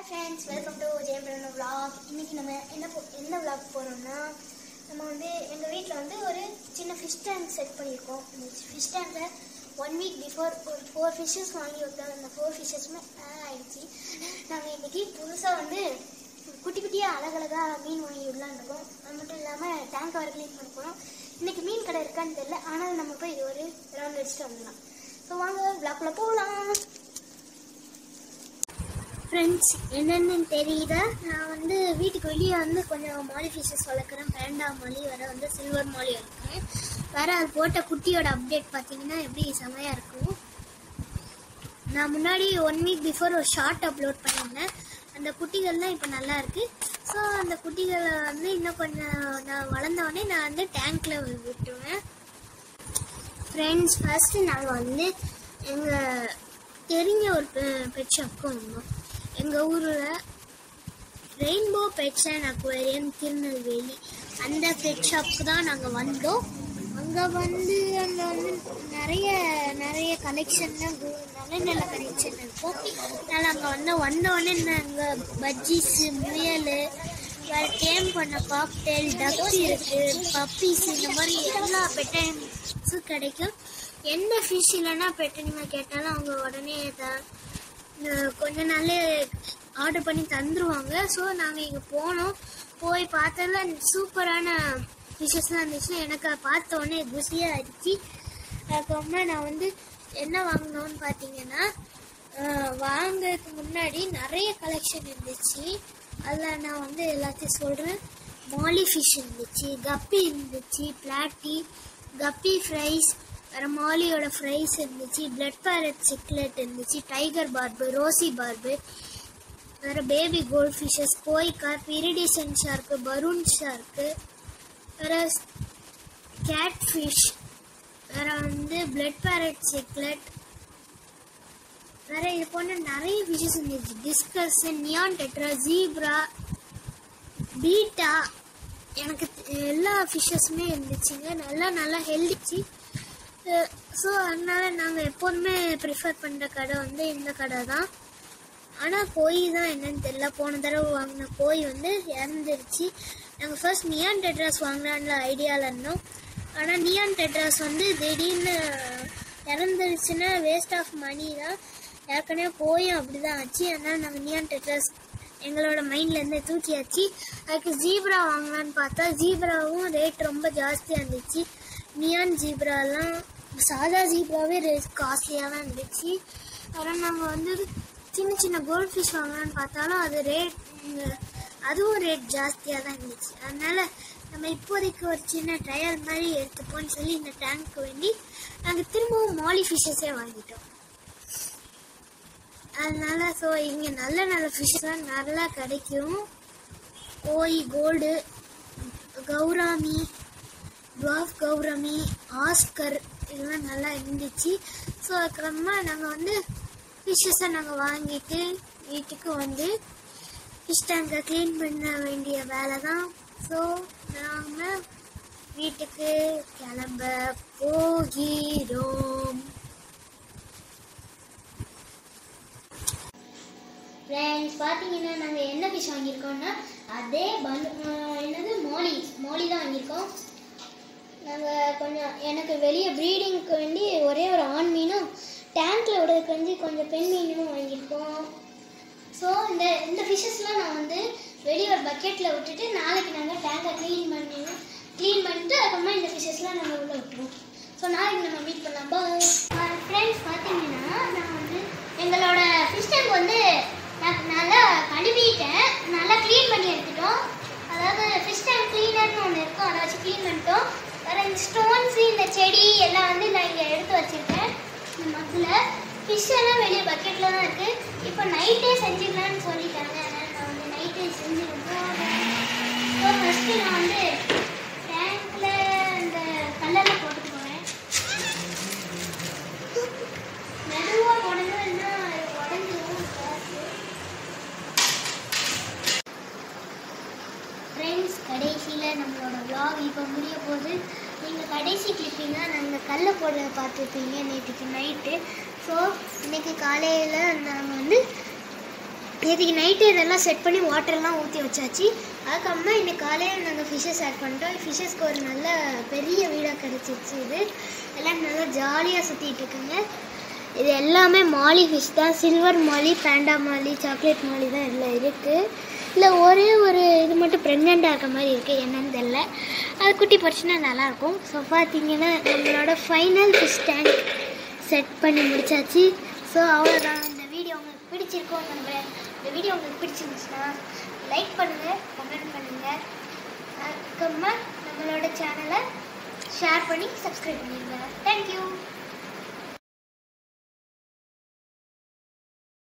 friends welcome to Jeyapiran vlog இன்னைக்கு நம்ம என்ன போ- என்ன vlog போகிறோம்னா நம்ம வந்து எங்கள் வீட்டில் வந்து ஒரு சின்ன ஃபிஷ் டேங்க் செட் பண்ணியிருக்கோம் இந்த ஃபிஷ் டேங்கில் ஒன் வீக் பிஃபோர் ஒரு ஃபோர் ஃபிஷ்ஷஸ் வாங்கி வைத்தோம் அந்த ஃபோர் ஃபிஷ்ஷஸுமே ஆயிடுச்சு நாங்கள் இன்னைக்கு புதுசாக வந்து குட்டி குட்டியாக அழகழகாக மீன் வாங்கி விடலான்னு இருக்கோம் அது மட்டும் இல்லாமல் டேங்க் வர க்ளீன் பண்ண போகிறோம் இன்னைக்கு மீன் கடை இருக்கான்னு தெரியல ஆனால் நம்ம போய் இது ஒரு ரவுண்ட் அடிச்சுட்டு வந்துடலாம் ஸோ வாங்க vlogக்குள்ள போகலாம் ஃப்ரெண்ட்ஸ் என்னென்னு தெரியுதா நான் வந்து வீட்டுக்கு வெளியே வந்து கொஞ்சம் மாலி ஃபிஷஸ் வளர்க்குறேன் பேண்டா மாலி வர வந்து சில்வர் மாலி வளர்க்குறேன் வேற அது போட்ட குட்டியோட அப்டேட் பார்த்தீங்கன்னா எப்படி செமையாக இருக்கும் நான் முன்னாடி ஒன் வீக் பிஃபோர் ஒரு ஷார்ட் அப்லோட் பண்ணியிருந்தேன் அந்த குட்டிகள்லாம் இப்போ நல்லா இருக்கு ஸோ அந்த குட்டிகளை வந்து இன்னும் கொஞ்சம் நான் வளர்ந்தவொடனே நான் வந்து டேங்க்ல விட்டுருவேன் ஃப்ரெண்ட்ஸ் ஃபர்ஸ்ட் நாங்கள் வந்து எங்கள் தெரிஞ்ச ஒரு பெட் ஷாப்க்கு வந்தோம் எங்கள் ஊரில் rainbow pets and aquarium Tirunelveli அந்த பெட் ஷாப்புக்கு தான் நாங்கள் வந்தோம் அங்கே வந்து அங்கே வந்து நிறைய நிறைய கலெக்ஷன்லாம் நல்ல நல்ல கலெக்ஷன் இருக்கும் அதனால் அங்கே வந்து வந்தோடனே நாங்கள் பஜ்ஜீஸு முயல் வேறு டேம் பண்ண காக்டெயில் டக்ஸ் இருக்குது பப்பீஸ் இந்த மாதிரி எல்லா பெட்டைன்ஸும் கிடைக்கும் எந்த ஃபிஷ் இல்லைன்னா பெட்டனிமா கேட்டாலும் அவங்க உடனே த- அஹ் கொஞ்ச நாள்ல ஆர்டர் பண்ணி தந்துருவாங்க ஸோ நாங்கள் இங்கே போனோம் போய் பார்த்ததுல சூப்பரான ஃபிஷ்ஷஸ்லாம் இருந்துச்சு எனக்கு அதை பார்த்த உடனே குசியாக ஆயிடுச்சு அதுக்கப்புறமா நான் வந்து என்ன வாங்கினோன்னு பார்த்தீங்கன்னா அஹ் வாங்கறதுக்கு முன்னாடி நிறைய கலெக்ஷன் இருந்துச்சு அதில் நான் வந்து எல்லாத்தையும் சொல்கிறேன் மாலி ஃபிஷ் இருந்துச்சு கப்பி இருந்துச்சு பிளாட்டி கப்பி ஃப்ரைஸ் வேறு மாலியோட ஃப்ரைஸ் இருந்துச்சு பிளட் பேரட் சிக்லெட் இருந்துச்சு டைகர் பார்பு ரோசி பார்பு வேறு baby gold fishes koi carp iridescent shark brown shark வேறு கேட் ஃபிஷ் வேறு வந்து பிளட் பேரட் சிக்லெட் வேற இது போன்ற நிறைய ஃபிஷஸ் இருந்துச்சு discus neon tetra zebra betta எனக்கு த- எல்லா ஃபிஷ்ஷஸுமே இருந்துச்சுங்க நல்லா நல்லா ஹெல்திச்சு ஸோ அதனால நாங்கள் எப்போதுமே ப்ரிஃபர் பண்ணுற கடை வந்து இந்த கடை தான் ஆனால் கோய் தான் என்னன்னு தெரியல போன தடவை வாங்கின கோய் வந்து இறந்துருச்சு நாங்கள் ஃபர்ஸ்ட் நியான் டெட்ராஸ் வாங்கலான்ற ஐடியாவில் இருந்தோம் ஆனால் நியான் டெட்ராஸ் வந்து திடீர்னு இறந்துருச்சுன்னா வேஸ்ட் ஆஃப் மணி தான் ஏற்கனவே கோயும் அப்படி தான் ஆச்சு அதனால் நாங்கள் நியான் டெட்ராஸ் எங்களோட மைண்ட்லேருந்து தூக்கியாச்சு அதுக்கு ஜீப்ரா வாங்கலான்னு பார்த்தா ஜீப்ராவும் ரேட் ரொம்ப ஜாஸ்தியாக இருந்துச்சு நியான் ஜீப்ராலாம் சாதா ஜீப்ராவே ரேட் காஸ்ட்லியாக தான் இருந்துச்சு அதனால் நாங்கள் வந்து சின்ன சின்ன கோல்ட் ஃபிஷ் வாங்கலான்னு பார்த்தாலும் அது ரேட் அதுவும் ரேட் ஜாஸ்தியாக தான் இருந்துச்சு அதனால நம்ம இப்போதைக்கு ஒரு சின்ன ட்ரையல் மாதிரி எடுத்துப்போம்னு சொல்லி இந்த டேங்க்கு வேண்டி நாங்கள் திரும்பவும் மாலி ஃபிஷ்ஷஸே வாங்கிட்டோம் அதனால ஸோ இங்கே நல்ல நல்ல ஃபிஷ்ஷெலாம் நல்லா கிடைக்கும் koi gold gourami dwarf gourami oscar இதெல்லாம் நல்லா இருந்துச்சு ஸோ அதுக்கப்புறமா நாங்கள் வந்து ஃபிஷ்ஷஸை நாங்கள் வாங்கிட்டு வீட்டுக்கு வந்து ஃபிஷ் டேங்கை க்ளீன் பண்ண வேண்டிய வேலை தான் ஸோ நாங்கள் வீட்டுக்கு கிளம்ப போகிறோம் ஃப்ரெண்ட்ஸ் பார்த்தீங்கன்னா நாங்கள் என்ன ஃபிஷ் வாங்கியிருக்கோம்னா அதே பலு ஆஹ் என்னது மோலி மோலி தான் வாங்கியிருக்கோம் நாங்கள் கொஞ்சம் எனக்கு வெளியே ப்ரீடிங்க்கு வேண்டி ஒரே ஒரு ஆண் மீனும் டேங்க்கில் விடுறதுக்கு வந்து கொஞ்சம் பெண் மீனும் வாங்கியிருக்கோம் ஸோ இந்த இந்த ஃபிஷ்ஷஸ்லாம் நான் வந்து வெளியே ஒரு பக்கெட்டில் விட்டுட்டு நாளைக்கு நாங்கள் டேங்கை க்ளீன் பண்ணி க்ளீன் பண்ணிட்டு அதுக்கப்புறமா இந்த ஃபிஷ்ஷஸ்லாம் நாங்கள் உள்ளே விட்டுருவோம் ஸோ நாளைக்கு நம்ம மீட் பண்ணலாம் பாய் ஃப்ரெண்ட்ஸ் பார்த்தீங்கன்னா நான் வந்து எங்களோட ஃபிஷ் டேங்க் வந்து நான் நல்லா கழுவிட்டேன் நல்லா க்ளீன் பண்ணி எடுத்துட்டோம் அதாவது ஃபிஷ் டேங்க் க்ளீனர்னு ஒன்று இருக்கும் அதை வச்சு க்ளீன் பண்ணிட்டோம் வேறு இந்த ஸ்டோன்ஸு இந்த செடி எல்லாம் வந்து நான் இங்கே எடுத்து வச்சுருக்கேன் இந்த மக்கில் ஃபிஷ் எல்லாம் வெளியே பக்கெட்டில் தான் இருக்குது இப்போ நைட்டே செஞ்சுக்கலாம்னு சொல்லிட்டாங்க அதனால் நான் வந்து நைட்டே செஞ்சுருக்கோம் ஸோ ஃபஸ்ட்டு நான் வந்து டேங்க்கில் இந்த கல்லெல்லாம் போட்டுட்டு போகிறேன் மெதுவாக போடணும்னா உடஞ்சிரும் ஃப்ரெண்ட்ஸ் கடைசியில் நம்மளோட vlog இப்போ முடிய போகுது நீங்கள் கடைசி கிளிப்பிங்காக நாங்கள் கல்லை போடுறத பார்த்துருப்பீங்க நேற்றுக்கு நைட்டு ஸோ இன்னைக்கு காலையில் நாங்கள் வந்து நேற்றுக்கு நைட்டு இதெல்லாம் செட் பண்ணி வாட்டர்லாம் ஊற்றி வச்சாச்சு அதுக்கப்புறமா இன்னைக்கு காலையில் நாங்கள் ஃபிஷ்ஷஸ் ஆட் பண்ணிட்டோம் ஃபிஷ்ஷஸ்க்கு ஒரு நல்ல பெரிய வீடாக கிடச்சிருச்சு இது எல்லாம் நல்லா ஜாலியாக சுற்றிட்டு இருக்குங்க இது எல்லாமே மாலி ஃபிஷ் தான் silver molly panda molly chocolate molly தான் இதில் இருக்குது இல்லை ஒரே ஒரு இது மட்டும் ப்ரெக்னெண்ட்டாக இருக்க மாதிரி இருக்குது என்னன்னு தெரில அது குட்டி போச்சுன்னா நல்லாயிருக்கும் ஸோ பார்த்தீங்கன்னா நம்மளோட ஃபைனல் ஃபிஷ் டேங்க் செட் பண்ணி முடிச்சாச்சு ஸோ அவ்வளோதான் இந்த வீடியோ உங்களுக்கு பிடிச்சிருக்கோம் நம்புறேன் இந்த வீடியோ உங்களுக்கு பிடிச்சிருந்துச்சுன்னா லைக் பண்ணுங்கள் கமெண்ட் பண்ணுங்கள் அதுக்கப்புறமா நம்மளோட சேனலை ஷேர் பண்ணி சப்ஸ்கிரைப் பண்ணிடுங்க தேங்க்யூ